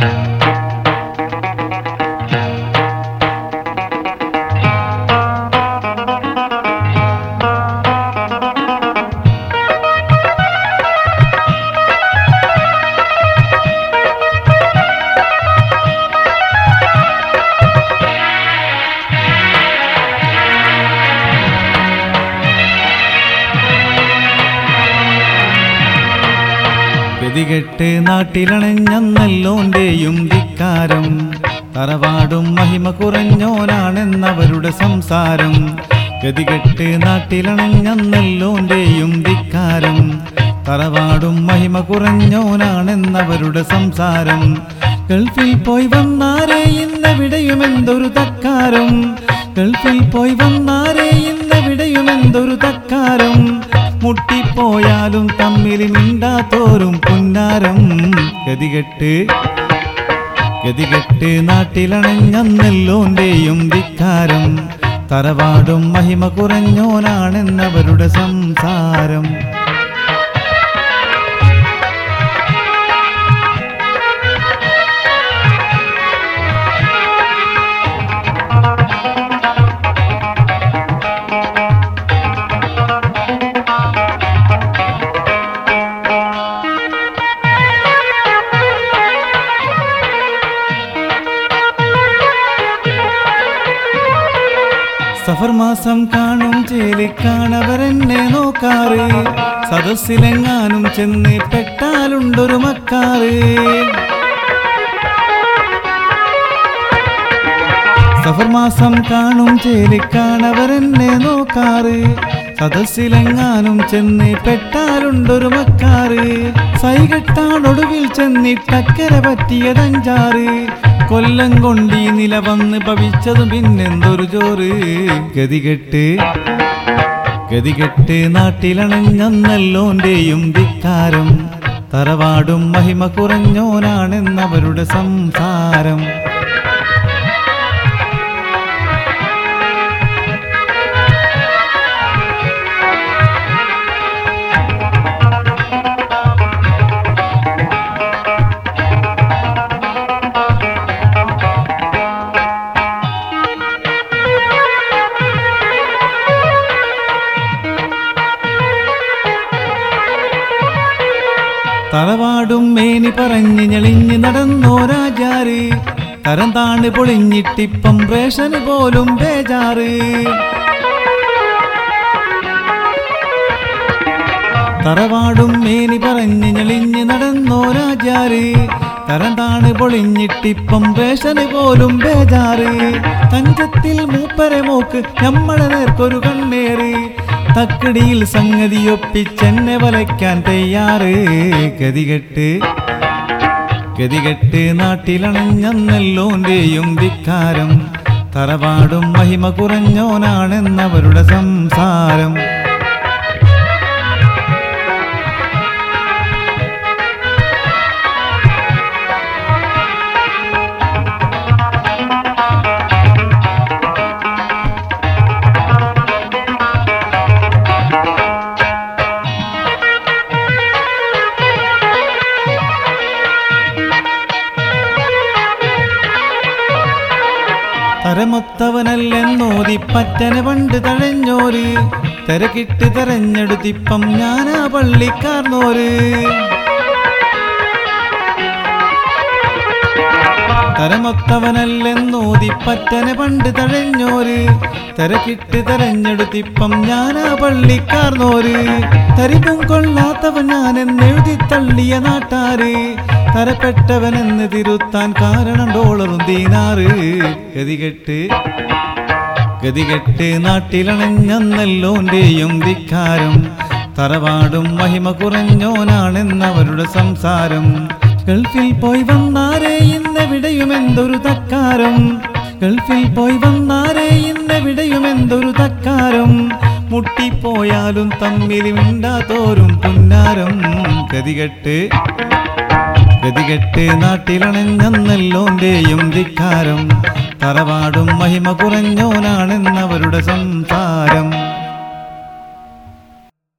ഗതികെട്ട് നാട്ടിലണഞ്ഞന്നല്ലോന്റെയും ധിക്കാരം തറവാടും മഹിമ കുറഞ്ഞോനാണെന്നവരുടെ സംസാരം ഗതികെട്ട് നാട്ടിലണഞ്ഞന്നല്ലോന്റെയും ധിക്കാരം തറവാടും മഹിമ കുറഞ്ഞോനാണെന്നവരുടെ സംസാരം ഗൾഫിൽ പോയി വന്നാരേ ഇന്നെവിടെയുമെന്തൊരു തക്കാരം ഗൾഫിൽ പോയി വന്നാരേ ഇന്നെവിടെയുമെന്തൊരു തക്കാരം മുട്ടിപ്പോയാലും തമ്മിൽ മിണ്ടാത്തോരും പുന്നാരം ഗതികെട്ട് ഗതികെട്ട് നാട്ടിലണഞ്ഞന്നല്ലോന്റെയും ധിക്കാരം തറവാടും മഹിമ കുറഞ്ഞോനാണെന്നവരുടെ സംസാരം സഫർ മാസം കാണും ചേലിക്കാണവരെന്നെ നോക്കാറ് സദസ്സിലെങ്ങാനും ചെന്ന് പെട്ടാലുണ്ടൊരു മക്കാറ് സഫർ മാസം കാണും ചേലിക്കാണവരെന്നെ നോക്കാറ് സദസ്സിലെങ്ങാനും ചെന്ന് പെട്ടാലുണ്ടൊരു മക്കാറ് സൈകെട്ടാണൊടുവിൽ ചെന്നിട്ടക്കര പറ്റിയതഞ്ചാറ് കൊല്ലം കൊണ്ടീ നില വന്ന് ഭവിച്ചതും പിന്നെന്തൊരു ചോറ് ഗതികെട്ട് ഗതികെട്ട് നാട്ടിലണഞ്ഞന്നല്ലോന്റെയും ധിക്കാരം തറവാടും മഹിമ കുറഞ്ഞോനാണെന്നവരുടെ സംസാരം തറവാടും മേനി പറഞ്ഞ് ഞെളിഞ്ഞ് നടന്നോരാജാറ് തരം താണ് പൊളിഞ്ഞിട്ടിപ്പം റേഷന് പോലും ബേജാറ് തറവാടും മേനി പറഞ്ഞ് ഞെളിഞ്ഞ് നടന്നോരാജാറ് തരം താണ് പൊളിഞ്ഞിട്ടിപ്പം റേഷന് പോലും ബേജാറ് തഞ്ചത്തിൽ മൂപ്പരെ മോക്ക് നമ്മളെ നേർക്കൊരു കണ്ണേറ് തക്കടിയിൽ സംഗതിയൊപ്പിച്ചെന്നെ വലയ്ക്കാൻ തയ്യാറ് ഗതികെട്ട് ഗതികെട്ട് നാട്ടിലണഞ്ഞന്നല്ലോന്റെയും ധിക്കാരം തറവാടും മഹിമ കുറഞ്ഞോനാണെന്നവരുടെ സംസാരം തരമൊത്തവനല്ലെന്നോതി പറ്റന പണ്ട് തഴഞ്ഞോര് തിരക്കിട്ട് തെരഞ്ഞെടുത്തിപ്പം ഞാനാ പള്ളിക്കാർന്നോര് തരമൊത്തവനല്ലെന്നോതി പറ്റന പണ്ട് തഴഞ്ഞോര് തിരക്കിട്ട് തെരഞ്ഞെടുത്തിപ്പം ഞാനാ പള്ളിക്കാർന്നോര് തരിപ്പും കൊള്ളാത്തവൻ ഞാനെന്നെഴുതി തള്ളിയ നാട്ടാര് തരപ്പെട്ടവനെന്ന് തിരുത്താൻ കാരണം ഡോളറും ദീനാറ് ഗതികെട്ട് ഗതികെട്ട് നാട്ടിലണഞ്ഞന്നല്ലോന്റെയും ധിക്കാരം തറവാടും മഹിമ കുറഞ്ഞോനാണെന്നവരുടെ സംസാരം ഗൾഫിൽ പോയി വന്നാരേ ഇന്നെവിടെയുമെന്തൊരു തക്കാരം ഗൾഫിൽ പോയി വന്നാരേ ഇന്നെവിടെയുമെന്തൊരു തക്കാരം മുട്ടിപ്പോയാലും തമ്മിൽ മിണ്ടാത്തോരും പുന്നാരം ഗതികെട്ട് ഗതികെട്ട് നാട്ടിലണഞ്ഞന്നല്ലോന്റെയും ധിക്കാരം തറവാടും മഹിമ കുറഞ്ഞോനാണെന്നവരുടെ സംസാരം